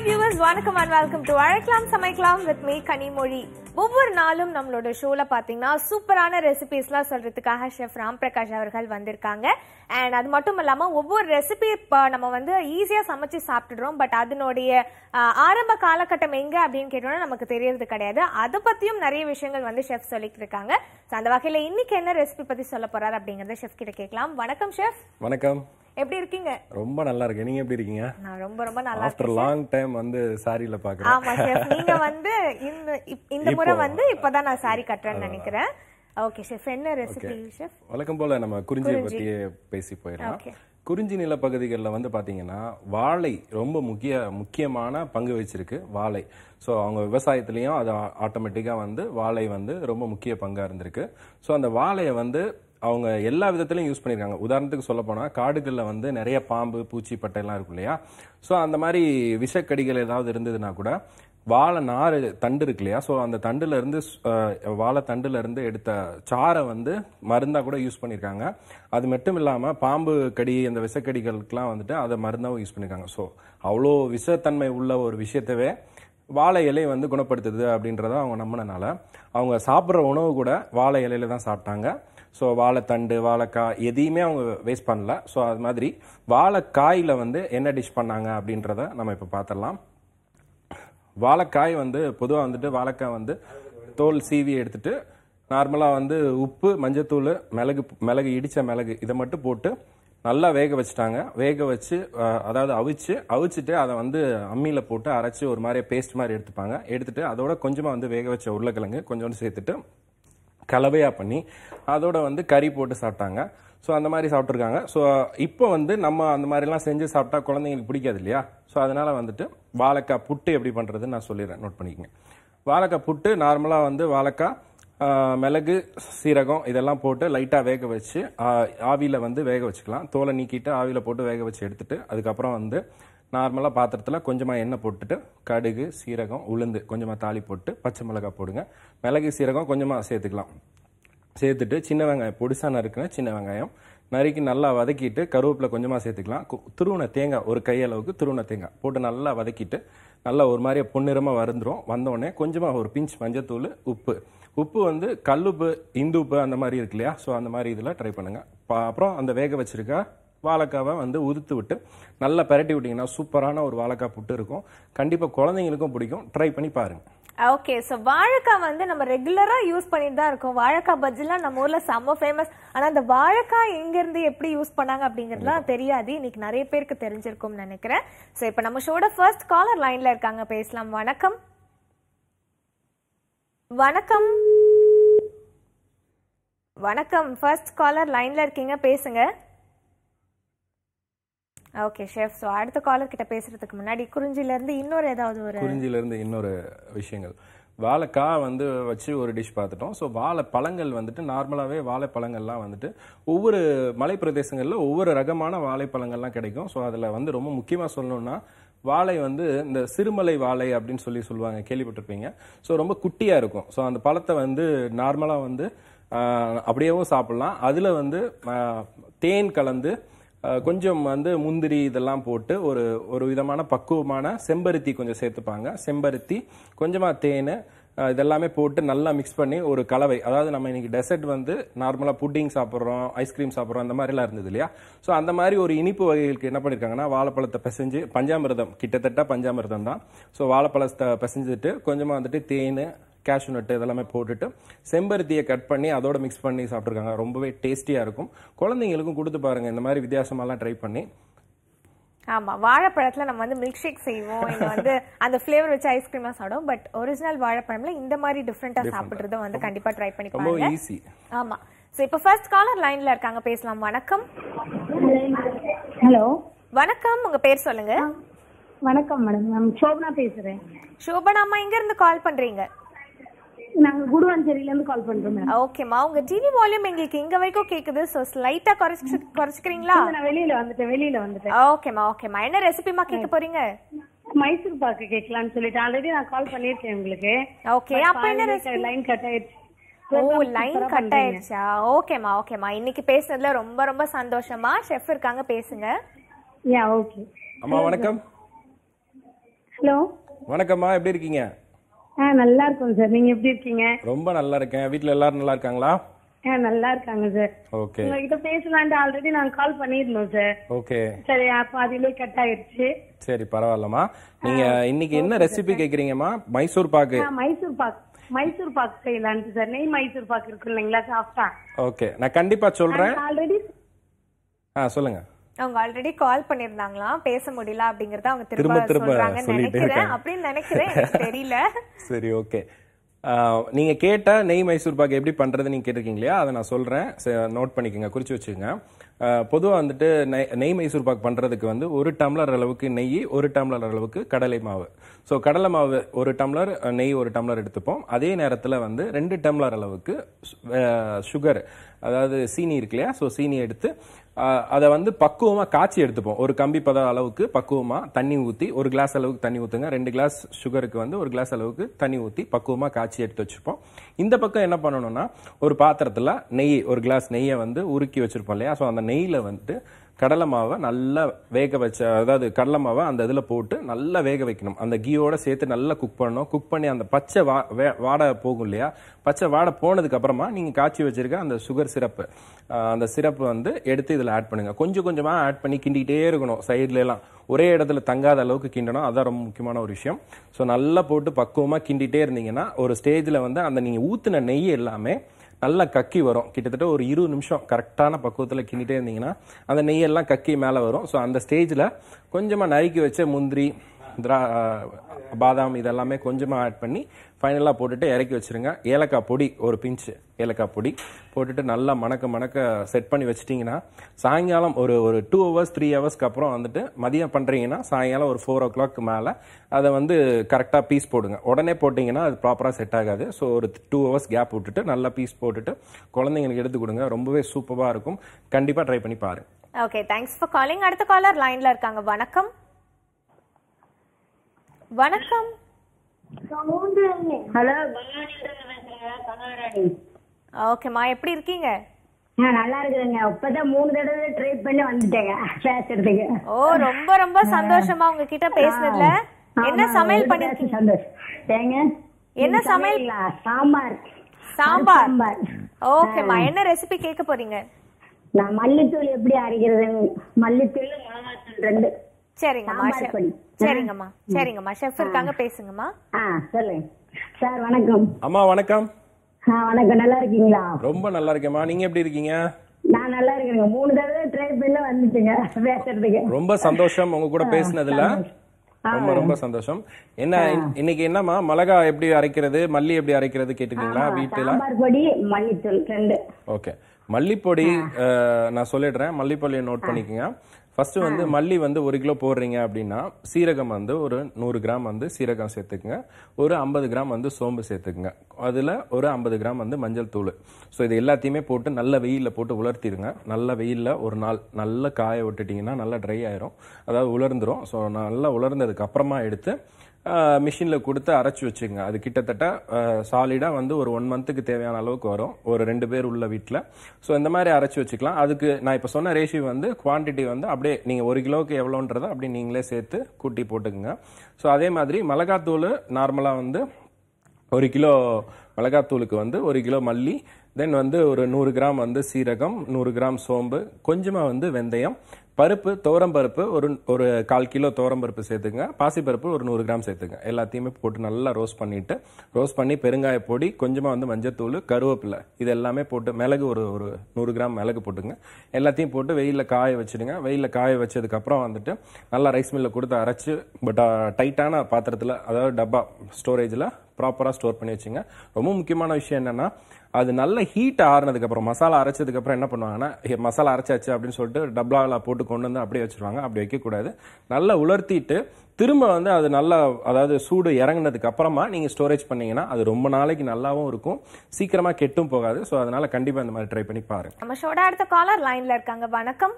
Viewers வணக்கம் and welcome to அழைக்கலாம் சமைக்கலாம் வித் மீ கனிமொழி ஒவ்வொரு நாளும் நம்மளோட ஷோல பாத்தீங்கன்னா சூப்பரான ரெசிபிஸ்லாம் சொல்றதுக்காக ஷெஃப் ராம் பிரகாஷ் அவர்கள் வந்திருக்காங்க அண்ட் அது மட்டும் இல்லாம ஒவ்வொரு ரெசிபி நம்ம வந்து ஈஸியா சமைச்சு சாப்பிட்டுடுறோம் பட் அதனுடைய ஆஹ், ஆரம்ப காலகட்டம் எங்க அப்படின்னு கேட்டோம்னா நமக்கு தெரியறது கிடையாது அதை பத்தியும் நிறைய விஷயங்கள் வந்து ஷெஃப் சொல்லிட்டு இருக்காங்க So, அந்த வகையில இன்னைக்கு என்ன ரெசிபி பத்தி சொல்ல போறாரு அப்படிங்கறத ஷெஃப் கிட்ட கேட்கலாம் வணக்கம் ஷெஃப் வணக்கம் எப்படி இருக்கீங்க ரொம்ப நல்லா இருக்கு நீங்க எப்படி இருக்கீங்க நான் ரொம்ப ரொம்ப நல்லா ஆஃப்டர் லாங் டைம் வந்து சாரியில பாக்குறேன் ஆமா ஷெஃப் நீங்க வந்து இந்த இப்- இந்த முறை வந்து இப்பதான் நான் சாரி கட்டுறேன்னு நினைக்கிறேன் ஓகே ஷெஃப் என்ன ரெசிபி ஷெஃப் வழக்கம் போல நம்ம குறிஞ்சியை பத்தியே பேசி போயிடலாம் Okay. குறிஞ்சி நிலப்பகுதிகளில் வந்து பாத்தீங்கன்னா வாழை ரொம்ப முக்கிய முக்கியமான பங்கு வச்சிருக்கு வாழை ஸோ அவங்க விவசாயத்துலேயும் அது ஆட்டோமேட்டிக்காக வந்து வாழை வந்து ரொம்ப முக்கிய பங்காக இருந்திருக்கு ஸோ அந்த வாழையை வந்து அவங்க எல்லா விதத்துலையும் யூஸ் பண்ணியிருக்காங்க உதாரணத்துக்கு சொல்ல போனால் காடுகளில் வந்து நிறைய பாம்பு பூச்சி பட்டையெல்லாம் இருக்கும் இல்லையா ஸோ அந்த மாதிரி விஷக்கடிகள் ஏதாவது இருந்ததுன்னா கூட வாழை நார் தண்டு இருக்கு இல்லையா ஸோ அந்த தண்டுல இருந்து அஹ், வாழை தண்டுல இருந்து எடுத்த சாறை வந்து மருந்தா கூட யூஸ் பண்ணியிருக்காங்க அது மட்டும் இல்லாம பாம்பு கடி அந்த விஷக்கடிகளுக்கெல்லாம் வந்துட்டு அதை மருந்தாவும் யூஸ் பண்ணியிருக்காங்க ஸோ அவ்வளோ விஷத்தன்மை உள்ள ஒரு விஷயத்தவே வாழை இலை வந்து குணப்படுத்துது அப்படின்றத அவங்க நம்பினனால அவங்க சாப்பிட்ற உணவு கூட வாழை இலையில தான் சாப்பிட்டாங்க ஸோ வாழைத்தண்டு வாழைக்காய் எதையுமே அவங்க வேஸ்ட் பண்ணல ஸோ அது மாதிரி வாழைக்காயில் வந்து என்ன டிஷ் பண்ணாங்க அப்படின்றத நம்ம இப்போ பார்த்துடலாம் வாழைக்காய் வந்து பொதுவாக வந்துட்டு வாழைக்காய் வந்து தோல் சீவி எடுத்துட்டு நார்மலாக வந்து உப்பு மஞ்சத்தூள் மிளகு மிளகு இடித்த மிளகு இதை மட்டும் போட்டு நல்லா வேக வச்சுட்டாங்க வேக வச்சு அஹ், அதாவது அவிச்சு அவிச்சிட்டு அதை வந்து அம்மியில் போட்டு அரைச்சி ஒரு மாதிரி பேஸ்ட் மாதிரி எடுத்துப்பாங்க எடுத்துட்டு அதோட கொஞ்சமாக வந்து வேக வச்ச உருளைக்கிழங்கு கொஞ்சோண்டு சேர்த்துட்டு கலவையா பண்ணி அதோட வந்து கறி போட்டு சாப்பிட்டாங்க ஸோ அந்த மாதிரி சாப்பிட்ருக்காங்க ஸோ இப்போ வந்து நம்ம அந்த மாதிரிலாம் செஞ்சு சாப்பிட்டா குழந்தைங்களுக்கு பிடிக்காது இல்லையா ஸோ அதனால வந்துட்டு வாழைக்காய் புட்டு எப்படி பண்ணுறதுன்னு நான் சொல்லிடுறேன் நோட் பண்ணிக்கங்க வாழைக்காய் புட்டு நார்மலாக வந்து வாழைக்காய் ஆஹ், மிளகு சீரகம் இதெல்லாம் போட்டு லைட்டாக வேக வச்சு ஆவியில் வந்து வேக வச்சுக்கலாம் தோலை நீக்கிட்டு ஆவியில் போட்டு வேக வச்சு எடுத்துட்டு அதுக்கப்புறம் வந்து நார்மலாக பாத்திரத்தில் கொஞ்சமாக எண்ணெய் போட்டுட்டு கடுகு சீரகம் உளுந்து கொஞ்சமாக தாளி போட்டு பச்சை மிளகாய் போடுங்க மிளகு சீரகம் கொஞ்சமாக சேர்த்துக்கலாம் சேர்த்துட்டு சின்ன வெங்காயம் பொடிசா நறுக்கின சின்ன வெங்காயம் நறுக்கி நல்லா வதக்கிட்டு கருவேப்பிலை கொஞ்சமாக சேர்த்துக்கலாம் கு- துருவின தேங்காய் ஒரு கையளவுக்கு துருவின தேங்காய் போட்டு நல்லா வதக்கிட்டு நல்லா ஒரு மாதிரி பொன்னிறமாக வருந்துரும் வந்தோடனே கொஞ்சமாக ஒரு பிஞ்ச் மஞ்சத்தூள் உப்பு உப்பு வந்து கல்லுப்பு இந்துப்பு அந்த மாதிரி இருக்கு இல்லையா ஸோ அந்த மாதிரி இதில் ட்ரை பண்ணுங்க பா- அப்புறம் அந்த வேக வச்சிருக்க வாழைக்காவை வந்து உதுத்து விட்டு நல்லா பெரட்டி விட்டிங்கன்னா சூப்பரான ஒரு வாழைக்காய் புட்டு இருக்கும் கண்டிப்பாக குழந்தைங்களுக்கும் பிடிக்கும் ட்ரை பண்ணி பாருங்க ஓகே சோ வாழைக்காய் வந்து நம்ம ரெகுலரா யூஸ் பண்ணிட்டு தான் இருக்கோம் வாழைக்காய் பஜ்ஜிலாம் நம்ம ஊர்ல செம்ம ஃபேமஸ் ஆனா அந்த வாழைக்காய் எங்க இருந்து எப்படி யூஸ் பண்ணாங்க அப்படிங்கறதுலாம் தெரியாது இன்னைக்கு நிறைய பேருக்கு தெரிஞ்சிருக்கும்னு நினைக்கிறேன் சோ இப்போ நம்ம ஷோட ஃபர்ஸ்ட் காலர் லைன்ல இருக்காங்க பேசலாம் வணக்கம் வணக்கம் வணக்கம் ஃபர்ஸ்ட் காலர் லைன்ல இருக்கீங்க பேசுங்க ஓகே ஷெஃப் ஸோ அடுத்த காலர் கிட்ட பேசுறதுக்கு முன்னாடி குறிஞ்சில இருந்து இன்னொரு ஏதாவது ஒரு குறிஞ்சில இருந்து இன்னொரு விஷயங்கள் வாழைக்காய் வந்து வச்சு ஒரு டிஷ் பார்த்துட்டோம் ஸோ வாழைப்பழங்கள் வந்துட்டு நார்மலாகவே வாழைப்பழங்கள்லாம் வந்துட்டு ஒவ்வொரு மலை பிரதேசங்களில் ஒவ்வொரு ரகமான வாழைப்பழங்கள்லாம் கிடைக்கும் ஸோ அதில் வந்து ரொம்ப முக்கியமாக சொல்லணும்னா வாழை வந்து இந்த சிறுமலை வாழை அப்படின்னு சொல்லி சொல்லுவாங்க கேள்விப்பட்டிருப்பீங்க ஸோ ரொம்ப குட்டியாக இருக்கும் ஸோ அந்த பழத்தை வந்து நார்மலாக வந்து ஆஹ், அப்படியேவும் சாப்பிட்லாம் அதில் வந்து ஆஹ், தேன் கலந்து அஹ் கொஞ்சம் வந்து முந்திரி இதெல்லாம் போட்டு ஒரு ஒரு விதமான பக்குவமான செம்பருத்தி கொஞ்சம் சேர்த்துப்பாங்க செம்பருத்தி கொஞ்சமாக தேன் அஹ் இதெல்லாமே போட்டு நல்லா மிக்ஸ் பண்ணி ஒரு கலவை அதாவது நம்ம இன்னைக்கு டெசர்ட் வந்து நார்மலாக புட்டிங் சாப்பிட்றோம் ஐஸ்கிரீம் சாப்பிட்றோம் அந்த மாதிரிலாம் இருந்தது இல்லையா ஸோ அந்த மாதிரி ஒரு இனிப்பு வகைகளுக்கு என்ன பண்ணியிருக்காங்கன்னா வாழைப்பழத்தை பிசைஞ்சு பஞ்சாமிர்தம் கிட்டத்தட்ட பஞ்சாமிர்தம் தான் ஸோ வாழைப்பழத்தை பிசைஞ்சிட்டு கொஞ்சமாக வந்துட்டு தேன் கேஷ்யூ நட்டு இதெல்லாமே போட்டுட்டு செம்பருத்தியை கட் பண்ணி அதோட மிக்ஸ் பண்ணி சாப்பிட்ருக்காங்க ரொம்பவே டேஸ்டியாக இருக்கும் குழந்தைங்களுக்கும் கொடுத்து பாருங்க இந்த மாதிரி வித்தியாசமாலாம் ட்ரை பண்ணி ஆமா வாழைப்பழத்துல நம்ம வந்து மில்க் ஷேக் செய்வோம் இல்ல வந்து அந்த ஃபிளேவர் வச்சு ஐஸ்கிரீம்லாம் சாப்பிடுவோம் பட் ஒரிஜினல் வாழைப்பழம்ல இந்த மாதிரி டிஃப்ரெண்டா சாப்பிடுறத வந்து கண்டிப்பா ட்ரை பண்ணி ரொம்ப பாருங்க ஈஸி ஆமா சோ இப்போ ஃபர்ஸ்ட் காலர் லைன்ல இருக்காங்க பேசலாம் வணக்கம் ஹலோ வணக்கம் உங்க பேர் சொல்லுங்க வணக்கம் மேடம் நான் சோபனா பேசுறேன் சோபனா அம்மா எங்க இருந்து கால் பண்றீங்க நாங்க குடுவாஞ்சேரியில இருந்து கால் பண்றோம் மேடம் ஓகேம்மா உங்க டிவி வால்யூம் எங்களுக்கு இங்க வரைக்கும் கேக்குது சோ ஸ்லைட்டா குறைச்சு குறைச்சிக்கிறீங்களா நான் வெளியில வந்துட்டேன் வெளியில வந்துட்டேன் ஓகேம்மா ஓகேம்மா என்ன ரெசிபிமா கேட்க போறீங்க மைசூர் பாக்கு கேட்கலாம்னு சொல்லிட்டு ஆல்ரெடி நான் கால் பண்ணிருக்கேன் உங்களுக்கு ஓகே அப்ப என்ன ரெசிபி லைன் கட் ஆயிடுச்சு ஓ லைன் கட் ஆயிடுச்சா ஓகேம்மா ஓகேம்மா இன்னைக்கு பேசுனதுல ரொம்ப ரொம்ப சந்தோஷமா ஷெஃப் இருக்காங்க பேசுங்க யா ஓகே அம்மா வணக்கம் ஹலோ வணக்கம்மா எப்படி இருக்கீங்க ஆ நல்லா இருக்கோம் சார் நீங்க எப்படி இருக்கீங்க ரொம்ப நல்லா இருக்கேன் வீட்ல எல்லாரும் நல்லா இருக்காங்களா ஆ நல்லா இருக்காங்க சார் ஓகே உங்ககிட்ட பேசலான்ட்டு ஆல்ரெடி நாங்க கால் பண்ணியிருந்தோம் சார் ஓகே சரி அப்ப அதிலே கட் ஆயிருச்சு சரி பரவாயில்லம்மா நீங்க இன்னைக்கு என்ன ரெசிபி கேக்குறீங்கம்மா மைசூர் பாக்கு ஆ, மைசூர் பாக் மைசூர் பாக் செய்யலான்ட்டு சார் நெய் மைசூர் பாக் இருக்கு இல்லைங்களா சாஃப்டா ஓகே நான் கண்டிப்பா சொல்றேன் ஆல்ரெடி ஆ சொல்லுங்க அவங்க ஆல்ரெடி கால் பண்ணிருந்தாங்களாம் பேச முடியல அப்படிங்கறத அவங்க திரும்ப திரும்ப திரும்ப சொல்றாங்கன்னு சொல்லிட்டே நினைக்கிறேன் இருக்காங்க. அப்படின்னு நினைக்கிறேன் எனக்கு தெரியல சரி ஓகே நீங்க கேட்ட நெய் மைசூர் பாக்கு எப்படி பண்றது நீங்க கேட்டிருக்கீங்க இல்லையா அதை நான் சொல்றேன் நோட் பண்ணிக்கோங்க குறிச்சு வச்சுக்கோங்க பொதுவாக வந்துட்டு நெய் நெய் மைசூர் பாக் பண்றதுக்கு வந்து ஒரு டம்ளர் அளவுக்கு நெய் ஒரு டம்ளர் அளவுக்கு கடலை மாவு ஸோ கடலை மாவு ஒரு டம்ளர் அஹ், நெய் ஒரு டம்ளர் எடுத்துப்போம் அதே நேரத்தில் வந்து ரெண்டு டம்ளர் அளவுக்கு சுகர் அதாவது சீனி இருக்கு இல்லையா ஸோ சீனி எடுத்து அஹ், அதை வந்து பக்குவமாக காய்ச்சி எடுத்துப்போம் ஒரு கம்பி பத அளவுக்கு பக்குவமாக தண்ணி ஊற்றி ஒரு கிளாஸ் அளவுக்கு தண்ணி ஊற்றுங்க ரெண்டு கிளாஸ் சுகருக்கு வந்து ஒரு கிளாஸ் அளவுக்கு தண்ணி ஊற்றி பக்குவமாக காய்ச்சி எடுத்து வச்சுப்போம் இந்த பக்கம் என்ன பண்ணணும்னா ஒரு பாத்திரத்தில் நெய் ஒரு கிளாஸ் நெய்யை வந்து உருக்கி வச்சிருப்போம் இல்லையா ஸோ அந்த நெய்யில் வந்துட்டு கடலை மாவை நல்லா வேக வச்ச அதாவது கடலை மாவை அந்த இதில் போட்டு நல்லா வேக வைக்கணும் அந்த கீயோட சேர்த்து நல்லா குக் பண்ணணும் குக் பண்ணி அந்த பச்சை வா வே- வாடை போகும் இல்லையா பச்சை வாடை போனதுக்கு அப்புறமா நீங்கள் காய்ச்சி வச்சிருக்க அந்த சுகர் சிரப்பு அந்த சிரப்பு வந்து எடுத்து இதில் ஆட் பண்ணுங்க கொஞ்சம் கொஞ்சமாக ஆட் பண்ணி கிண்டிக்கிட்டே இருக்கணும் சைடுல எல்லாம் ஒரே இடத்துல தங்காத அளவுக்கு கிண்டணும் அதான் ரொம்ப முக்கியமான ஒரு விஷயம் ஸோ நல்லா போட்டு பக்குவமாக கிண்டிகிட்டே இருந்தீங்கன்னா ஒரு ஸ்டேஜில் வந்து அந்த நீங்கள் ஊற்றின நெய் எல்லாமே நல்லா கக்கி வரும் கிட்டத்தட்ட ஒரு இருபது நிமிஷம் கரெக்டான பக்குவத்தில் கிண்டிட்டே இருந்தீங்கன்னா அந்த நெய்யெல்லாம் கக்கி மேலே வரும் ஸோ அந்த ஸ்டேஜில் கொஞ்சமாக நறுக்கி வச்ச முந்திரி திரா பாதாம் இதெல்லாமே கொஞ்சமாக ஆட் பண்ணி ஃபைனலாக போட்டுட்டு இறக்கி வச்சிருங்க ஏலக்காய் பொடி ஒரு பிஞ்சு ஏலக்காய் பொடி போட்டுட்டு நல்லா மணக்க மணக்க செட் பண்ணி வச்சிட்டிங்கன்னா சாயங்காலம் ஒரு ஒரு டூ ஹவர்ஸ் த்ரீ ஹவர்ஸ்க்கு அப்புறம் வந்துட்டு மதியம் பண்ணுறீங்கன்னா சாயங்காலம் ஒரு ஃபோர் ஓ கிளாக் மேலே அதை வந்து கரெக்டாக பீஸ் போடுங்க உடனே போட்டிங்கன்னா அது ப்ராப்பராக செட் ஆகாது ஸோ ஒரு டூ ஹவர்ஸ் கேப் விட்டுட்டு நல்லா பீஸ் போட்டுட்டு குழந்தைங்களுக்கு எடுத்து கொடுங்க ரொம்பவே சூப்பராக இருக்கும் கண்டிப்பாக ட்ரை பண்ணி பாருங்க ஓகே தேங்க்ஸ் ஃபார் காலிங் அடுத்த காலர் லைன்ல இருக்காங்க வணக்கம் வணக்கம் ஹலோ ஓகேம்மா எப்படி இருக்கீங்க நல்லா இருக்குதுங்க இப்பதான் மூணு தடவை ட்ரை பண்ணி வந்துட்டேங்க பேசுறதுக்கு ஓ ரொம்ப ரொம்ப சந்தோஷமா உங்ககிட்ட பேசுனதுல என்ன சமையல் பண்ணிருக்கீங்க சந்தோஷம் ஏங்க என்ன சமையல்? சமையலா? சாம்பார் சாம்பார் சாம்பார் ஓகேம்மா என்ன ரெசிபி கேட்க போறீங்க நான் மல்லித்தூள் எப்படி அரைக்கிறது மல்லித்தூள் மிளகாத்தூள் ரெண்டு சரிங்கம்மா சாம்பார் chef. பொடி. சரிங்கம்மா சரிங்கம்மா ஷெஃப் இருக்காங்க பேசுங்கம்மா ஆ சொல்லுங்க சார் வணக்கம் அம்மா வணக்கம் ஆ வணக்கம் நல்லா இருக்கீங்களா ரொம்ப நல்லா இருக்கேம்மா நீங்கள் எப்படி இருக்கீங்க நான் நல்லா இருக்கேங்க மூணு தடவை ட்ரை பண்ணி வந்துட்டுங்க பேசுறதுக்கு ரொம்ப சந்தோஷம் உங்க கூட பேசினதுல ரொம்ப ரொம்ப சந்தோஷம் என்ன இன்னைக்கு என்னம்மா மிளகா எப்படி அரைக்கிறது மல்லி எப்படி அரைக்கிறது கேட்டுக்கீங்களா வீட்டுல சாம்பார் பொடி மல்லித்தூள் ரெண்டு ஓகே மல்லிப்பொடி அஹ், நான் சொல்லிடுறேன் மல்லிப்பொடியை நோட் பண்ணிக்கோங்க ஃபர்ஸ்ட் வந்து மல்லி வந்து ஒரு கிலோ போடுறீங்க அப்படின்னா சீரகம் வந்து ஒரு நூறு கிராம் வந்து சீரகம் சேர்த்துக்குங்க ஒரு ஐம்பது கிராம் வந்து சோம்பு சேர்த்துக்குங்க அதில் ஒரு ஐம்பது கிராம் வந்து மஞ்சள் தூள் ஸோ இது எல்லாத்தையுமே போட்டு நல்ல வெயிலில் போட்டு உலர்த்திடுங்க நல்ல வெயிலில் ஒரு நாள் நல்லா காய விட்டுட்டிங்கன்னா நல்லா ட்ரை ஆயிரும் அதாவது உலர்ந்துரும் ஸோ நல்லா உலர்ந்ததுக்கு அப்புறமா எடுத்து மிஷினில் கொடுத்து அரைச்சி வச்சுங்க அது கிட்டத்தட்ட சாலிடாக வந்து ஒரு ஒன் மந்த்துக்கு தேவையான அளவுக்கு வரும் ஒரு ரெண்டு பேர் உள்ள வீட்டில் ஸோ இந்த மாதிரி அரைச்சி வச்சுக்கலாம் அதுக்கு நான் இப்போ சொன்ன ரேஷியோ வந்து குவான்டிட்டி வந்து அப்படியே நீங்கள் ஒரு கிலோவுக்கு எவ்வளோன்றதை அப்படியே நீங்களே சேர்த்து கூட்டி போட்டுக்குங்க ஸோ அதே மாதிரி மிளகாத்தூள் நார்மலாக வந்து ஒரு கிலோ மிளகாத்தூளுக்கு வந்து ஒரு கிலோ மல்லி தென் வந்து ஒரு நூறு கிராம் வந்து சீரகம் நூறு கிராம் சோம்பு கொஞ்சமாக வந்து வெந்தயம் பருப்பு பருப்பு ஒரு ஒரு கால் கிலோ பருப்பு சேர்த்துங்க பாசிப்பருப்பு ஒரு நூறு கிராம் சேர்த்துங்க எல்லாத்தையுமே போட்டு நல்லா ரோஸ்ட் பண்ணிட்டு ரோஸ்ட் பண்ணி பெருங்காய பொடி கொஞ்சமாக வந்து மஞ்சத்தூள் கருவேப்பிலை இது எல்லாமே போட்டு மிளகு ஒரு ஒரு நூறு கிராம் மிளகு போட்டுங்க எல்லாத்தையும் போட்டு வெயிலில் காய வச்சிடுங்க வெயிலில் காய வச்சதுக்கப்புறம் வந்துட்டு நல்லா ரைஸ் மில்லில் கொடுத்து அரைச்சு பட் டைட்டான பாத்திரத்தில் அதாவது டப்பா ஸ்டோரேஜில் ப்ராப்பராக ஸ்டோர் பண்ணி வச்சுங்க ரொம்ப முக்கியமான விஷயம் என்னன்னா அது நல்ல ஹீட் ஆறுனதுக்கு அப்புறம் மசாலா அரைச்சதுக்கு அப்புறம் என்ன பண்ணுவாங்கன்னா "ஹே, மசாலா அரைச்சாச்சு அப்படின்னு சொல்லிட்டு டப்ளாவில் போட்டு கொண்டு வந்து அப்படியே வச்சிருவாங்க அப்படி வைக்கக்கூடாது நல்லா உலர்த்திட்டு திரும்ப வந்து அது நல்லா அதாவது சூடு இறங்குனதுக்கு அப்புறமா நீங்க ஸ்டோரேஜ் பண்ணீங்கன்னா அது ரொம்ப நாளைக்கு நல்லாவும் இருக்கும் சீக்கிரமா கெட்டும் போகாது ஸோ அதனால கண்டிப்பா இந்த மாதிரி ட்ரை பண்ணி பாருங்க நம்ம ஷோட அடுத்த காலர் லைன்ல இருக்காங்க வணக்கம்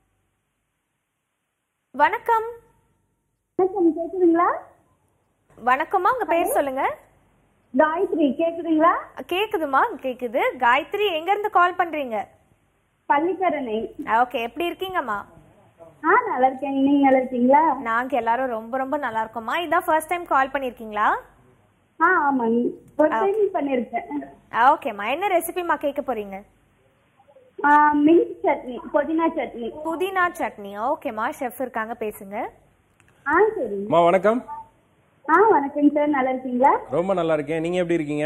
வணக்கம் வணக்கம் கேக்குதுங்களா வணக்கம்மா உங்க பேர் சொல்லுங்க காயத்ரி கேக்குதுங்களா கேக்குதுமா கேக்குது காயத்ரி எங்க இருந்து கால் பண்றீங்க பள்ளிக்கரணை ஓகே எப்படி இருக்கீங்கம்மா ஆ நல்லா இருக்கேங்க நீங்க நல்லா இருக்கீங்களா நாங்க எல்லாரும் ரொம்ப ரொம்ப நல்லா இருக்கோம்மா இதான் ஃபர்ஸ்ட் டைம் கால் பண்ணிருக்கீங்களா ஆ ஆமாங்க ஒரு டைம் பண்ணிருக்கேன் ஓகேம்மா என்ன ரெசிபிமா கேட்க போறீங்க ஆ, மின்ட் சட்னி புதினா சட்னி புதினா சட்னி ஓகேம்மா ஷெஃப் இருக்காங்க பேசுங்க ஆ சரி அம்மா வணக்கம் ஆ வணக்கங்க சார் நல்லா இருக்கீங்களா ரொம்ப நல்லா இருக்கேன் நீங்க எப்படி இருக்கீங்க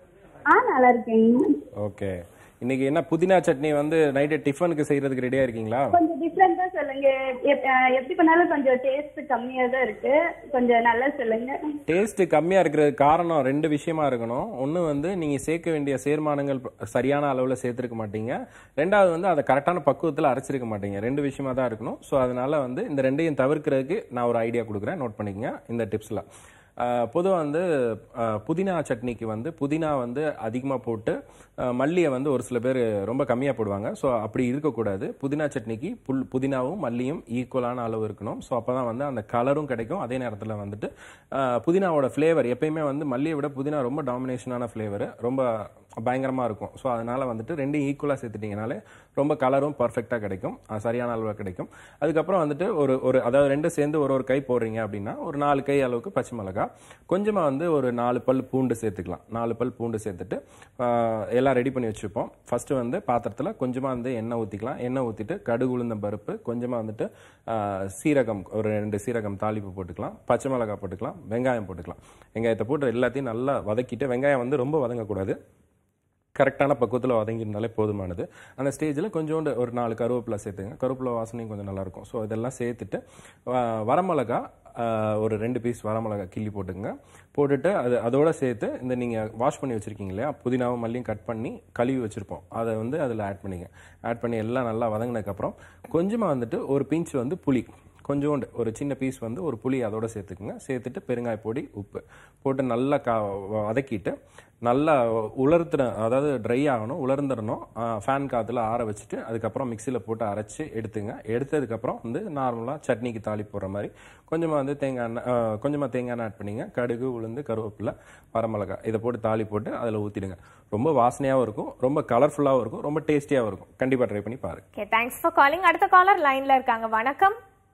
ஆ நல்லா இருக்கேங்க ஓகே இன்னைக்கு என்ன புதினா சட்னி வந்து நைட்டு டிஃபனுக்கு செய்யறதுக்கு ரெடியா இருக்கீங்களா கொஞ்சம் டிஃப்ரெண்டா சொல்லுங்க எப்- ஆ, எப்படி பண்ணாலும் கொஞ்சம் டேஸ்ட் கம்மியா தான் இருக்கு கொஞ்சம் நல்லா சொல்லுங்க டேஸ்ட் கம்மியா இருக்கிறது காரணம் ரெண்டு விஷயமா இருக்கணும் ஒன்று வந்து நீங்க சேர்க்க வேண்டிய சேர்மானங்கள் ப- சரியான அளவில் சேர்த்துருக்க மாட்டீங்க ரெண்டாவது வந்து அதை கரெக்டான பக்குவத்தில் அரைச்சிருக்க மாட்டீங்க ரெண்டு விஷயமா தான் இருக்கணும் ஸோ அதனால வந்து இந்த ரெண்டையும் தவிர்க்கிறதுக்கு நான் ஒரு ஐடியா கொடுக்குறேன் நோட் பண்ணிக்கங்க இந்த டிப்ஸில் பொதுவாக வந்து அஹ், புதினா சட்னிக்கு வந்து புதினா வந்து அதிகமாக போட்டு அஹ், மல்லியை வந்து ஒரு சில பேர் ரொம்ப கம்மியாக போடுவாங்க ஸோ அப்படி இருக்கக்கூடாது புதினா சட்னிக்கு புல் புதினாவும் மல்லியும் ஈக்குவலான அளவு இருக்கணும் ஸோ அப்போ தான் வந்து அந்த கலரும் கிடைக்கும் அதே நேரத்தில் வந்துட்டு அஹ், புதினாவோட ஃப்ளேவர் எப்பயுமே வந்து மல்லியை விட புதினா ரொம்ப டாமினேஷனான ஃப்ளேவர் ரொம்ப பயங்கரமாக இருக்கும் ஸோ அதனால வந்துட்டு ரெண்டும் ஈக்குவலாக சேர்த்துட்டிங்கனாலே ரொம்ப கலரும் பர்ஃபெக்டாக கிடைக்கும் அஹ் சரியான அளவில் கிடைக்கும் அதுக்கப்புறம் வந்துட்டு ஒரு ஒரு அதாவது ரெண்டும் சேர்ந்து ஒரு ஒரு கை போடுறீங்க அப்படின்னா ஒரு நாலு கை அளவுக்கு பச்சை மிளகா கொஞ்சமாக வந்து ஒரு நாலு பல் பூண்டு சேர்த்துக்கலாம் நாலு பல் பூண்டு சேர்த்துட்டு அஹ், எல்லாம் ரெடி பண்ணி வச்சுப்போம் ஃபர்ஸ்ட் வந்து பாத்திரத்தில் கொஞ்சமாக வந்து எண்ணெய் ஊற்றிக்கலாம் எண்ணெய் ஊற்றிட்டு கடுகு உளுந்தம் பருப்பு கொஞ்சமாக வந்துட்டு அஹ், சீரகம் ஒரு ரெண்டு சீரகம் தாளிப்பு போட்டுக்கலாம் பச்சை மிளகாய் போட்டுக்கலாம் வெங்காயம் போட்டுக்கலாம் வெங்காயத்தை போட்டு எல்லாத்தையும் நல்லா வதக்கிட்டு வெங்காயம் வந்து ரொம்ப வதங்கக்கூடாது கரெக்டான பக்குவத்தில் வதங்கியிருந்தாலே போதுமானது அந்த ஸ்டேஜில் கொஞ்சோண்டு ஒரு நாலு கருவேப்பிலை சேர்த்துங்க கருவேப்பிலை வாசனையும் கொஞ்சம் நல்லாயிருக்கும் ஸோ இதெல்லாம் சேர்த்துட்டு வ- வரமிளகா ஆஹ், ஒரு ரெண்டு பீஸ் வரமிளகா கிள்ளி போட்டுங்க போட்டுட்டு அது அதோட சேர்த்து இந்த நீங்கள் வாஷ் பண்ணி வச்சுருக்கீங்க இல்லையா புதினாவும் மல்லியும் கட் பண்ணி கழுவி வச்சுருப்போம் அதை வந்து அதில் ஆட் பண்ணிங்க ஆட் பண்ணி எல்லாம் நல்லா வதங்கினதுக்கப்புறம் கொஞ்சமாக வந்துட்டு ஒரு பிஞ்ச் வந்து புளி கொஞ்சோண்டு ஒரு சின்ன பீஸ் வந்து ஒரு புளி அதோட சேர்த்துக்குங்க சேர்த்துட்டு பெருங்காய பொடி உப்பு போட்டு நல்லா கா வதக்கிட்டு நல்லா உலர்த்துற அதாவது ட்ரை ஆகணும் உலர்ந்துடணும் ஃபேன் காற்றுல ஆற வச்சுட்டு அதுக்கப்புறம் மிக்சியில் போட்டு அரைச்சி எடுத்துங்க எடுத்ததுக்கப்புறம் வந்து நார்மலாக சட்னிக்கு தாளி போடுற மாதிரி கொஞ்சமாக வந்து தேங்காய் எண்ணெய் ஆ, கொஞ்சமாக தேங்காய் எண்ணெய் ஆட் பண்ணிங்க கடுகு உளுந்து கருவேப்பிலை வரமிளகாய் இதை போட்டு தாளி போட்டு அதில் ஊற்றிடுங்க ரொம்ப வாசனையாகவும் இருக்கும் ரொம்ப கலர்ஃபுல்லாகவும் இருக்கும் ரொம்ப டேஸ்டியாகவும் இருக்கும் கண்டிப்பாக ட்ரை பண்ணி பாருங்க ஓகே தேங்க்ஸ் ஃபார் காலிங் அடுத்த காலர் லைன்ல இருக்காங்க வணக்கம்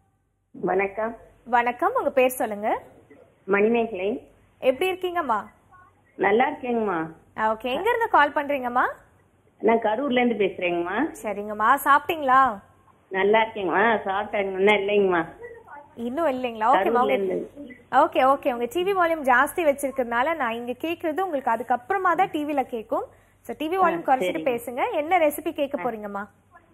வணக்கம் வணக்கம் உங்க பேர் சொல்லுங்க மணிமேகலை எப்படி இருக்கீங்கம்மா நல்லா இருக்கேங்கம்மா ஓகே எங்க இருந்து கால் பண்றீங்கம்மா நான் கரூர்ல இருந்து பேசுறேங்கம்மா சரிங்கம்மா சாப்பிட்டீங்களா நல்லா இருக்கேங்கம்மா சாப்பிட்டேங்க இன்னும் இல்லைங்கம்மா இன்னும் இல்லைங்களா ஓகேம்மா கரூர்ல உங்க இருந்து ஓகே ஓகே உங்க டிவி வால்யூம் ஜாஸ்தி வச்சிருக்கிறதுனால நான் இங்க கேக்குறது உங்களுக்கு அதுக்கப்புறமா தான் டிவில கேட்கும் ஸோ டிவி வால்யூம் குறைச்சிட்டு பேசுங்க என்ன ரெசிபி கேட்க போறீங்கம்மா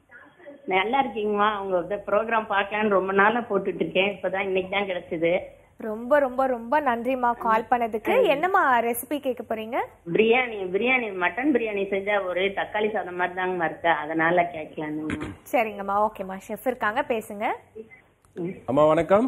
நல்லா இருக்கீங்கம்மா உங்க ப்ரோக்ராம் பார்க்கலான்னு ரொம்ப நாளா போட்டுட்டு இருக்கேன் இப்பதான் இன்னைக்கு தான் கிடைச்சது ரொம்ப ரொம்ப ரொம்ப நன்றிம்மா கால் பண்ணதுக்கு என்னம்மா ரெசிபி கேட்க போறீங்க பிரியாணி பிரியாணி மட்டன் பிரியாணி செஞ்சா ஒரு தக்காளி சாதம் மாதிரி தாங்கம்மா இருக்கு அதனால கேட்கலான்னு சரிங்கம்மா ஓகேம்மா ஷெஃப் இருக்காங்க பேசுங்க அம்மா வணக்கம்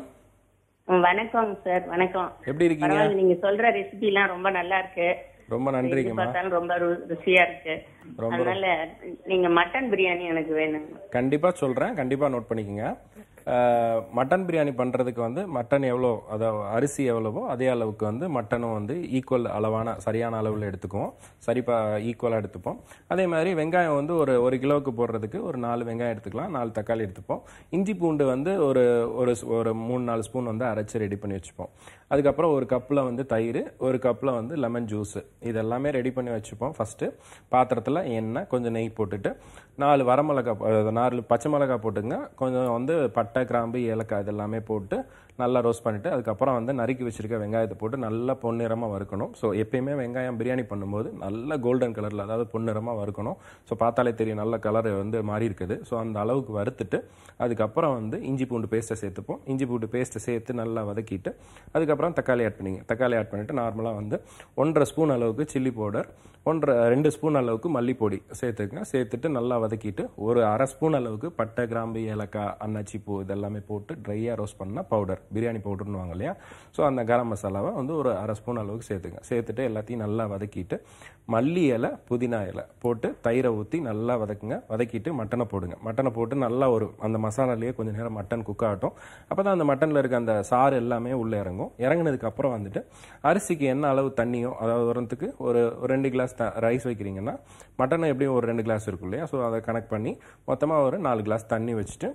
வணக்கம் சார் வணக்கம் எப்படி இருக்கீங்க பரவாயில்ல நீங்க சொல்ற ரெசிபி எல்லாம் ரொம்ப நல்லா இருக்கு ரொம்ப இது நன்றிங்கம்மா பார்த்தாலும் ரொம்ப ரு- ருசியா இருக்கு ரொம்ப அதனால நீங்க மட்டன் பிரியாணி எனக்கு வேணும் கண்டிப்பா சொல்றேன் கண்டிப்பா நோட் பண்ணிக்கோங்க அஹ், மட்டன் பிரியாணி பண்றதுக்கு வந்து மட்டன் எவ்வளோ அதாவது அரிசி எவ்வளவோ அதே அளவுக்கு வந்து மட்டனும் வந்து ஈக்குவல் அளவான சரியான அளவில் எடுத்துக்குவோம் சரிப்பா ஈக்குவலாக எடுத்துப்போம் அதே மாதிரி வெங்காயம் வந்து ஒரு ஒரு கிலோவுக்கு போடுறதுக்கு ஒரு நாலு வெங்காயம் எடுத்துக்கலாம் நாலு தக்காளி எடுத்துப்போம் இஞ்சி பூண்டு வந்து ஒரு ஒரு ஸ்- ஒரு மூணு நாலு ஸ்பூன் வந்து அரைச்சி ரெடி பண்ணி வச்சுப்போம் அதுக்கப்புறம் ஒரு கப்பில் வந்து தயிர் ஒரு கப்பில் வந்து லெமன் ஜூஸ் இதெல்லாமே ரெடி பண்ணி வச்சுப்போம் ஃபஸ்ட்டு பாத்திரத்தில் எண்ணெய் கொஞ்சம் நெய் போட்டுட்டு நாலு வரமிளகா போ- அதாவது நாலு பச்சை மிளகா போட்டுங்க கொஞ்சம் வந்து பட்டை கிராம்பு ஏலக்காய் இதெல்லாமே போட்டு நல்லா ரோஸ்ட் பண்ணிட்டு அதுக்கப்புறம் வந்து நறுக்கி வச்சிருக்க வெங்காயத்தை போட்டு நல்லா பொன்னிறமாக வறுக்கணும் ஸோ எப்பயுமே வெங்காயம் பிரியாணி பண்ணும்போது நல்ல கோல்டன் கலரில் அதாவது பொன்னிறமாக வறுக்கணும் ஸோ பார்த்தாலே தெரியும் நல்ல கலர் வந்து மாறி இருக்குது ஸோ அந்த அளவுக்கு வறுத்துட்டு அதுக்கப்புறம் வந்து இஞ்சி பூண்டு பேஸ்ட்டை சேர்த்துப்போம் இஞ்சி பூண்டு பேஸ்ட்டை சேர்த்து நல்லா வதக்கிட்டு அதுக்கப்புறம் தக்காளி ஆட் பண்ணிங்க தக்காளி ஆட் பண்ணிட்டு நார்மலாக வந்து ஒன்றரை ஸ்பூன் அளவுக்கு சில்லி பவுடர் ஒன்றரை ரெண்டு ஸ்பூன் அளவுக்கு மல்லிப்பொடி சேர்த்துக்குங்க சேர்த்துட்டு நல்லா வதக்கிட்டு ஒரு அரை ஸ்பூன் அளவுக்கு பட்டை கிராம்பு ஏலக்காய் அன்னாச்சி பூ இதெல்லாமே போட்டு ட்ரையாக ரோஸ்ட் பண்ண பவுடர் பிரியாணி பவுடர்னு வாங்க இல்லையா ஸோ அந்த கரம் மசாலாவை வந்து ஒரு அரை ஸ்பூன் அளவுக்கு சேர்த்துங்க சேர்த்துட்டு எல்லாத்தையும் நல்லா வதக்கிட்டு மல்லி இலை புதினா இலை போட்டு தயிரை ஊற்றி நல்லா வதக்குங்க வதக்கிட்டு மட்டனை போடுங்க மட்டனை போட்டு நல்லா ஒரு அந்த மசாலாலேயே கொஞ்சம் நேரம் மட்டன் குக் ஆகட்டும் அப்போ தான் அந்த மட்டனில் இருக்க அந்த சாறு எல்லாமே உள்ளே இறங்கும் இறங்குனதுக்கு அப்புறம் வந்துட்டு அரிசிக்கு என்ன அளவு தண்ணியோ அதாவது உரத்துக்கு ஒரு ஒரு ரெண்டு கிளாஸ் ரைஸ் வைக்கிறீங்கன்னா மட்டன் எப்படியும் ஒரு ரெண்டு கிளாஸ் இருக்கும் இல்லையா ஸோ அதை கனெக்ட் பண்ணி மொத்தமாக ஒரு நாலு கிளாஸ் தண்ணி வச்சுட்டு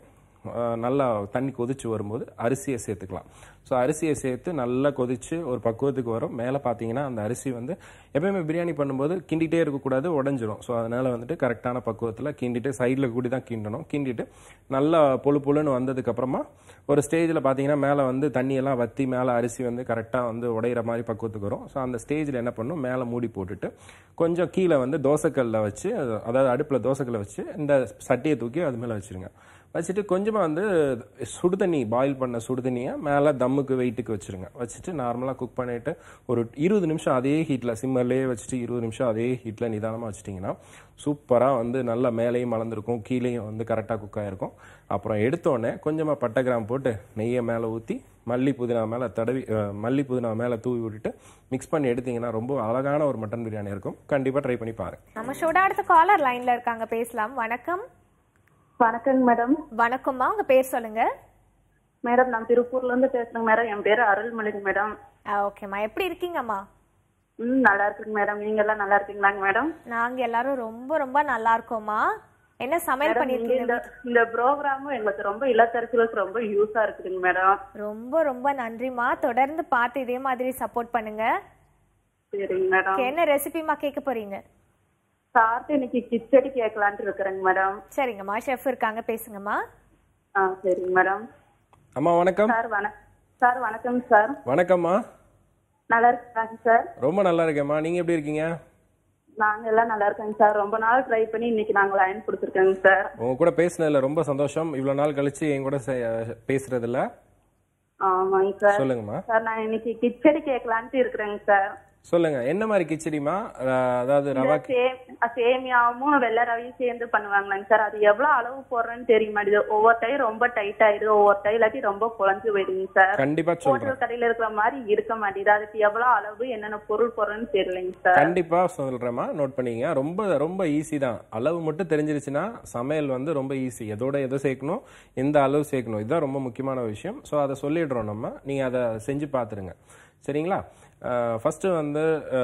அஹ், நல்லா தண்ணி கொதிச்சு வரும்போது அரிசியை சேர்த்துக்கலாம் ஸோ அரிசியை சேர்த்து நல்லா கொதிச்சு ஒரு பக்குவத்துக்கு வரும் மேலே பார்த்தீங்கன்னா அந்த அரிசி வந்து எப்பயுமே பிரியாணி பண்ணும்போது கிண்டிகிட்டே இருக்கக்கூடாது உடஞ்சிரும் ஸோ அதனால வந்துட்டு கரெக்டான பக்குவத்தில் கிண்டிட்டு சைடில் கூடி தான் கிண்டணும் கிண்டிட்டு நல்லா பொழு பொழுன்னு வந்ததுக்கப்புறமா ஒரு ஸ்டேஜில் பார்த்தீங்கன்னா மேலே வந்து தண்ணியெல்லாம் வற்றி மேலே அரிசி வந்து கரெக்டாக வந்து உடையிற மாதிரி பக்குவத்துக்கு வரும் ஸோ அந்த ஸ்டேஜில் என்ன பண்ணணும் மேலே மூடி போட்டுட்டு கொஞ்சம் கீழே வந்து தோசைக்கல்ல வச்சு அதாவது அடுப்பில் தோசைக்கல்ல வச்சு இந்த சட்டியை தூக்கி அது மேலே வச்சிருங்க வச்சுட்டு கொஞ்சமாக வந்து சுடு தண்ணி பாயில் பண்ண சுடு தண்ணியை மேலே தம்முக்கு வெயிட்டுக்கு வச்சிருங்க வச்சுட்டு நார்மலாக குக் பண்ணிட்டு ஒரு இருபது நிமிஷம் அதே ஹீட்டில் சிம்மர்லேயே வச்சுட்டு இருபது நிமிஷம் அதே ஹீட்டில் நிதானமாக வச்சிட்டிங்கன்னா சூப்பராக வந்து நல்லா மேலேயும் மலர்ந்துருக்கும் கீழேயும் வந்து கரெக்டாக குக் ஆகிருக்கும் அப்புறம் எடுத்தோடனே கொஞ்சமாக பட்டை கிராம் போட்டு நெய்யை மேலே ஊற்றி மல்லி புதினா மேலே தடவி அஹ், மல்லி புதினா மேலே தூவி விட்டுட்டு மிக்ஸ் பண்ணி எடுத்தீங்கன்னா ரொம்ப அழகான ஒரு மட்டன் பிரியாணி இருக்கும் கண்டிப்பாக ட்ரை பண்ணி பாருங்க நம்ம ஷோட அடுத்த காலர் லைன்ல இருக்காங்க பேசலாம் வணக்கம் வணக்கங்க மேடம் வணக்கம்மா உங்க பேர் சொல்லுங்க மேடம் நான் திருப்பூர்ல இருந்து பேசுறேங்க மேடம் என் பேரு அருள்மொழிங்க மேடம் ஓகேம்மா எப்படி இருக்கீங்கம்மா ம் நல்லா இருக்குங்க மேடம் நீங்க எல்லாம் நல்லா இருக்கீங்களாங்க மேடம் நாங்க எல்லாரும் ரொம்ப ரொம்ப நல்லா இருக்கோம்மா என்ன சமையல் மேடம், நீங்க பண்ணிருக்கீங்க இந்த இந்த ப்ரோக்ராமும் எங்களுக்கு ரொம்ப இல்லத்தரசிகளுக்கு ரொம்ப யூஸா இருக்குதுங்க மேடம் ரொம்ப ரொம்ப நன்றிம்மா தொடர்ந்து பார்த்து இதே மாதிரி சப்போர்ட் பண்ணுங்க சரிங்க மேடம் Okay, என்ன ரெசிபிமா கேட்க போறீங்க சார்ட்டு இன்னைக்கு கிச்சடி கேட்கலான்ட்டு இருக்கிறேங்க மேடம் சரிங்கம்மா ஷெஃப் இருக்காங்க பேசுங்கம்மா ஆ சரிங்க மேடம் அம்மா வணக்கம் சார் வண சார் வணக்கம் சார் வணக்கம்மா நல்லா இருக்காங்க சார் ரொம்ப நல்லா இருக்கேம்மா நீங்கள் எப்படி இருக்கீங்க நாங்க எல்லாம் நல்லா இருக்கோங்க சார் ரொம்ப நாள் ட்ரை பண்ணி இன்னைக்கு நாங்க லைன் கொடுத்துருக்கோங்க சார் உங்க கூட பேசினதுல ரொம்ப சந்தோஷம் இவ்வளவு நாள் கழிச்சு என் கூட சே- பேசுறதுல ஆமாங்க சார் சொல்லுங்கம்மா சார் நான் இன்னைக்கு கிச்சடி கேட்கலான்ட்டு இருக்கிறேங்க சார் சொல்லுங்க என்ன மாதிரி கிச்சடிமா அஹ், அதாவது ரவா கி- சே- சேமியாவும் வெள்ளை ரவையும் சேர்ந்து பண்ணுவாங்களாங்க சார் அது எவ்வளவு அளவு போடுறேன்னு தெரிய மாட்டேது ஒவ்வொரு டைம் ரொம்ப டைட் ஆயிடுது ஒவ்வொரு டைம் இல்லாட்டி ரொம்ப குழஞ்சு போயிடுங்க சார் கண்டிப்பா சொல்றேன் ஹோட்டல் கடையில இருக்கிற மாதிரி இருக்க மாட்டேது அதுக்கு எவ்வளவு அளவு என்னென்ன பொருள் போடுறேன்னு தெரியலைங்க சார் கண்டிப்பா சொல்றேம்மா நோட் பண்ணிங்க ரொம்ப ரொம்ப ஈஸி தான் அளவு மட்டும் தெரிஞ்சிருச்சுன்னா சமையல் வந்து ரொம்ப ஈஸி எதோட எதை சேர்க்கணும் எந்த அளவு சேர்க்கணும் இதுதான் ரொம்ப முக்கியமான விஷயம் ஸோ அதை சொல்லிடுறோம் நம்ம நீங்க அதை செஞ்சு பார்த்துருங்க சரிங்களா ஃபஸ்ட்டு வந்து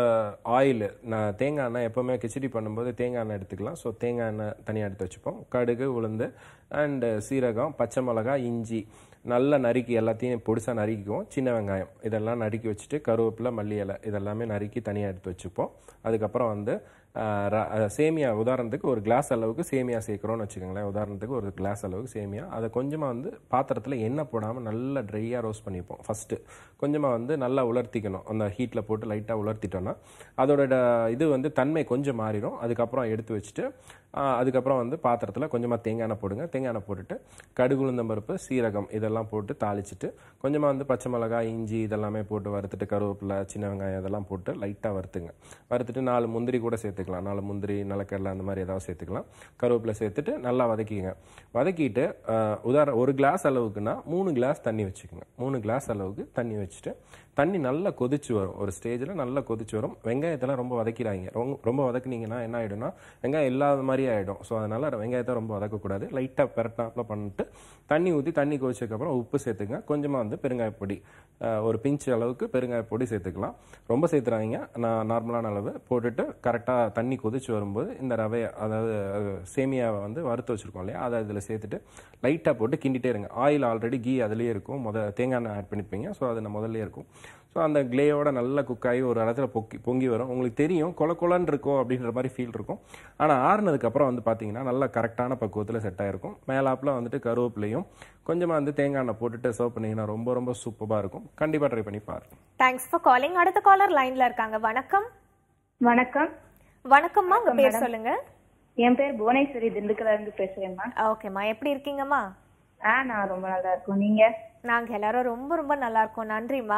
ஆயில் நான் தேங்காய் எண்ணெய் எப்போவுமே கிச்சடி பண்ணும்போது தேங்காய் எண்ணெய் எடுத்துக்கலாம் ஸோ தேங்காய் எண்ணெய் தனியாக எடுத்து வச்சுப்போம் கடுகு உளுந்து அண்டு சீரகம் பச்சை மிளகாய் இஞ்சி நல்லா நறுக்கி எல்லாத்தையும் பொடிசாக நறுக்கிக்குவோம் சின்ன வெங்காயம் இதெல்லாம் நறுக்கி வச்சுட்டு கருவேப்பிலை மல்லி இலை இதெல்லாமே நறுக்கி தனியாக எடுத்து வச்சுப்போம் அதுக்கப்புறம் வந்து ஆஹ், ர- அஹ், சேமியா உதாரணத்துக்கு ஒரு கிளாஸ் அளவுக்கு சேமியா சேர்க்குறோம்னு வச்சுக்கோங்களேன் உதாரணத்துக்கு ஒரு கிளாஸ் அளவுக்கு சேமியா அதை கொஞ்சமாக வந்து பாத்திரத்தில் எண்ணெய் போடாமல் நல்லா ட்ரையாக ரோஸ்ட் பண்ணிப்போம் ஃபஸ்ட்டு கொஞ்சமாக வந்து நல்லா உலர்த்திக்கணும் அந்த ஹீட்டில் போட்டு லைட்டாக உலர்த்திட்டோன்னா அதோட ட- இது வந்து தன்மை கொஞ்சம் மாறிடும் அதுக்கப்புறம் எடுத்து வச்சுட்டு ஆஹ், அதுக்கப்புறம் வந்து பாத்திரத்தில் கொஞ்சமாக தேங்காய் எண்ணெய் போடுங்க தேங்காய் எண்ணெய் போட்டுட்டு கடுகு உளுந்தம் பருப்பு சீரகம் இதெல்லாம் போட்டு தாளிச்சிட்டு கொஞ்சமாக வந்து பச்சை மிளகாய் இஞ்சி இதெல்லாமே போட்டு வறுத்துட்டு கருவேப்பிலை சின்ன வெங்காயம் இதெல்லாம் போட்டு லைட்டாக வறுத்துங்க வறுத்துட்டு நாலு முந்திரி கூட சேர்த்துக்கலாம் நாலு முந்திரி நிலக்கடலை அந்த மாதிரி ஏதாவது சேர்த்துக்கலாம் கருவேப்பிலை சேர்த்துட்டு நல்லா வதக்கிங்க வதக்கிட்டு ஆஹ், உதாரணம் ஒரு கிளாஸ் அளவுக்குன்னா மூணு கிளாஸ் தண்ணி வச்சுக்கோங்க மூணு கிளாஸ் அளவுக்கு தண்ணி வச்சுட்டு தண்ணி நல்லா கொதிச்சு வரும் ஒரு ஸ்டேஜில் நல்லா கொதிச்சு வரும் வெங்காயத்தெல்லாம் ரொம்ப வதக்கிறாங்க ரொம்ப ரொம்ப வதக்குனீங்கன்னா என்ன ஆகிடும்னா வெங்காயம் இல்லாத மாதிரி ஆகிடும் ஸோ அதனால் வெங்காயத்தை ரொம்ப வதக்கக்கூடாது லைட்டாக பெரட்டாப்பில் பண்ணிட்டு தண்ணி ஊற்றி தண்ணி கொதிச்சதுக்கப்புறம் உப்பு சேர்த்துங்க கொஞ்சமாக வந்து பெருங்காயப்பொடி அஹ், ஒரு பிஞ்ச் அளவுக்கு பெருங்காயப்பொடி சேர்த்துக்கலாம் ரொம்ப சேர்த்துறாங்க நான் நார்மலான அளவு போட்டுட்டு கரெக்டாக தண்ணி கொதிச்சு வரும்போது இந்த ரவையை அதாவது அஹ், சேமியாவை வந்து வறுத்து வச்சுருக்கோம் இல்லையா அதை அதில் சேர்த்துட்டு லைட்டாக போட்டு கிண்டிட்டே இருங்க ஆயில் ஆல்ரெடி கீ அதுலேயே இருக்கும் முத தேங்காய் எண்ணெய் ஆட் பண்ணிப்பீங்க ஸோ அது நான் முதல்ல இருக்கும் ஸோ அந்த கிளேயோட நல்லா குக் ஆகி ஒரு இடத்துல பொக்கி பொங்கி வரும் உங்களுக்கு தெரியும் கொல கொலன்னு இருக்கும் அப்படின்ற மாதிரி ஃபீல் இருக்கும் ஆனால் ஆறுனதுக்கப்புறம் வந்து பார்த்தீங்கன்னா நல்லா கரெக்டான பக்குவத்தில் செட் ஆயிருக்கும் மேலாப்பில் வந்துட்டு கருவேப்பிலையும் கொஞ்சமாக வந்து தேங்காய் எண்ணெய் போட்டுட்டு சர்வ் பண்ணீங்கன்னா ரொம்ப ரொம்ப சூப்பராக இருக்கும் கண்டிப்பாக ட்ரை பண்ணி பாருங்க தேங்க்ஸ் ஃபார் காலிங் அடுத்த காலர் லைன்ல இருக்காங்க வணக்கம் வணக்கம் வணக்கம்மா உங்க பேர் சொல்லுங்க என் பேர் புவனேஸ்வரி திண்டுக்கல்ல இருந்து பேசுறேன்மா ஓகேம்மா எப்படி இருக்கீங்கம்மா ஆ நான் ரொம்ப நல்லா இருக்கோம் நீங்க நாங்க எல்லாரும் ரொம்ப ரொம்ப நல்லா இருக்கோம் நன்றிம்மா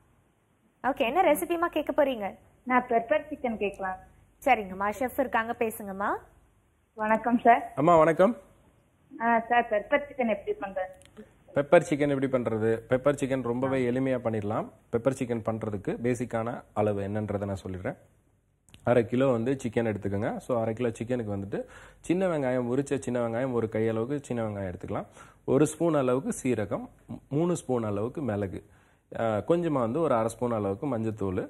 ஓகே என்ன ரெசிபிமா கேட்க போறீங்க நான் பெப்பர் சிக்கன் கேட்கலாம் சரிங்கம்மா ஷெஃப் இருக்காங்க பேசுங்கம்மா வணக்கம் சார் அம்மா வணக்கம் ஆ சார் பெப்பர் சிக்கன் எப்படி பண்றது பெப்பர் சிக்கன் எப்படி பண்ணுறது பெப்பர் சிக்கன் ரொம்பவே எளிமையாக பண்ணிடலாம் பெப்பர் சிக்கன் பண்ணுறதுக்கு பேசிக்கான அளவு என்னன்றதை நான் சொல்லிடுறேன் அரை கிலோ வந்து சிக்கன் எடுத்துக்கோங்க ஸோ அரை கிலோ சிக்கனுக்கு வந்துட்டு சின்ன வெங்காயம் உரிச்ச சின்ன வெங்காயம் ஒரு கையளவுக்கு சின்ன வெங்காயம் எடுத்துக்கலாம் ஒரு ஸ்பூன் அளவுக்கு சீரகம் மூ- மூணு ஸ்பூன் அளவுக்கு மிளகு கொஞ்சமாக வந்து ஒரு அரை ஸ்பூன் அளவுக்கு மஞ்சத்தூள்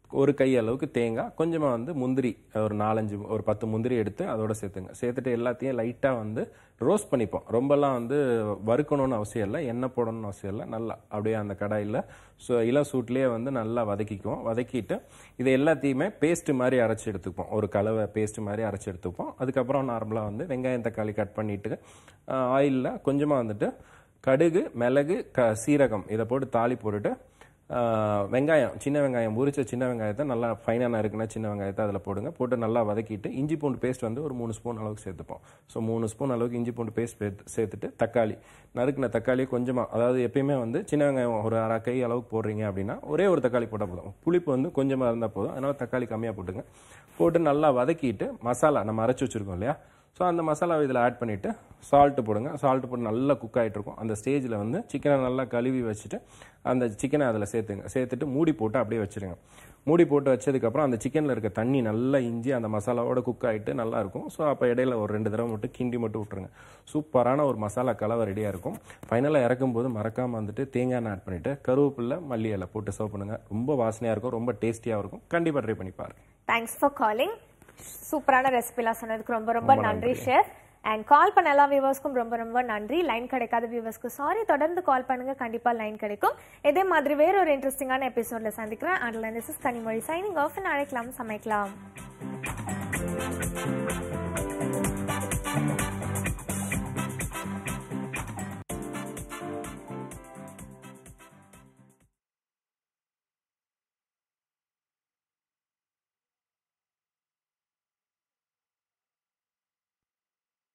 ஒரு கை அளவுக்கு தேங்காய் கொஞ்சமாக வந்து முந்திரி ஒரு நாலஞ்சு ஒரு பத்து முந்திரி எடுத்து அதோட சேர்த்துங்க சேர்த்துட்டு எல்லாத்தையும் லைட்டாக வந்து ரோஸ்ட் பண்ணிப்போம் ரொம்பலாம் வந்து வறுக்கணும்னு அவசியம் இல்லை எண்ணெய் போடணும்னு அவசியம் இல்லை நல்லா அப்படியே அந்த கடாயில் ஸோ இளம் சூட்லேயே வந்து நல்லா வதக்கிக்குவோம் வதக்கிட்டு இதை எல்லாத்தையுமே பேஸ்ட் மாதிரி அரைச்சி எடுத்துப்போம் ஒரு கலவை பேஸ்ட் மாதிரி அரைச்சி எடுத்துப்போம் அதுக்கப்புறம் நார்மலாக வந்து வெங்காயம் தக்காளி கட் பண்ணிட்டு ஆயிலில் கொஞ்சமாக வந்துட்டு கடுகு மிளகு க சீரகம் இதை போட்டு தாளி போட்டுட்டு ஆஹ், வெங்காயம் சின்ன வெங்காயம் உரிச்ச சின்ன வெங்காயத்தை நல்லா ஃபைனாக இருக்குன்னா சின்ன வெங்காயத்தை அதில் போடுங்க போட்டு நல்லா வதக்கிட்டு இஞ்சி பூண்டு பேஸ்ட் வந்து ஒரு மூணு ஸ்பூன் அளவுக்கு சேர்த்துப்போம் ஸோ மூணு ஸ்பூன் அளவுக்கு இஞ்சி பூண்டு பேஸ்ட் சேர்த்துட்டு தக்காளி நறுக்கின தக்காளி கொஞ்சமாக அதாவது எப்பயுமே வந்து சின்ன வெங்காயம் ஒரு அரை கை அளவுக்கு போடுறீங்க அப்படின்னா ஒரே ஒரு தக்காளி போட்டால் போதும் புளிப்பு வந்து கொஞ்சமாக இருந்தால் போதும் அதனால தக்காளி கம்மியாக போட்டுங்க போட்டு நல்லா வதக்கிட்டு மசாலா நம்ம அரைச்சி வச்சிருக்கோம் இல்லையா ஸோ அந்த மசாலாவை இதில் ஆட் பண்ணிவிட்டு சால்ட்டு போடுங்க சால்ட்டு போட்டு நல்லா குக் ஆகிட்டு இருக்கும் அந்த ஸ்டேஜில் வந்து சிக்கனை நல்லா கழுவி வச்சுட்டு அந்த சிக்கனை அதில் சேர்த்துங்க சேர்த்துட்டு மூடி போட்டு அப்படியே வச்சிருங்க மூடி போட்டு வச்சதுக்கப்புறம் அந்த சிக்கனில் இருக்க தண்ணி நல்லா இஞ்சி அந்த மசாலாவோட குக் ஆகிட்டு நல்லா இருக்கும் ஸோ அப்போ இடையில ஒரு ரெண்டு தடவை மட்டும் கிண்டி மட்டும் விட்டுருங்க சூப்பரான ஒரு மசாலா கலவை ரெடியாக இருக்கும் ஃபைனலாக இறக்கும் போது மறக்காமல் வந்துட்டு தேங்காய் எண்ணெய் ஆட் பண்ணிவிட்டு கருவேப்பிலை மல்லி இலை போட்டு சர்வ் பண்ணுங்கள் ரொம்ப வாசனையாக இருக்கும் ரொம்ப டேஸ்டியாக இருக்கும் கண்டிப்பாக ட்ரை பண்ணி பாருங்க தேங்க்ஸ் ஃபார் காலிங் சூப்பரான ரெசிபிலாம் சொன்னதுக்கு ரொம்ப ரொம்ப நன்றி ஷெஃப் அண்ட் கால் பண்ண எல்லா வியூவர்ஸ்க்கும் ரொம்ப ரொம்ப நன்றி லைன் கிடைக்காத வியூவர்ஸ்க்கு சாரி தொடர்ந்து கால் பண்ணுங்க கண்டிப்பா லைன் கிடைக்கும் இதே மாதிரி வேற ஒரு இன்ட்ரெஸ்டிங்கான எபிசோட்ல சந்திக்கிறேன் அதில் this is Kanimozhi signing off அழைக்கலாம் சமைக்கலாம்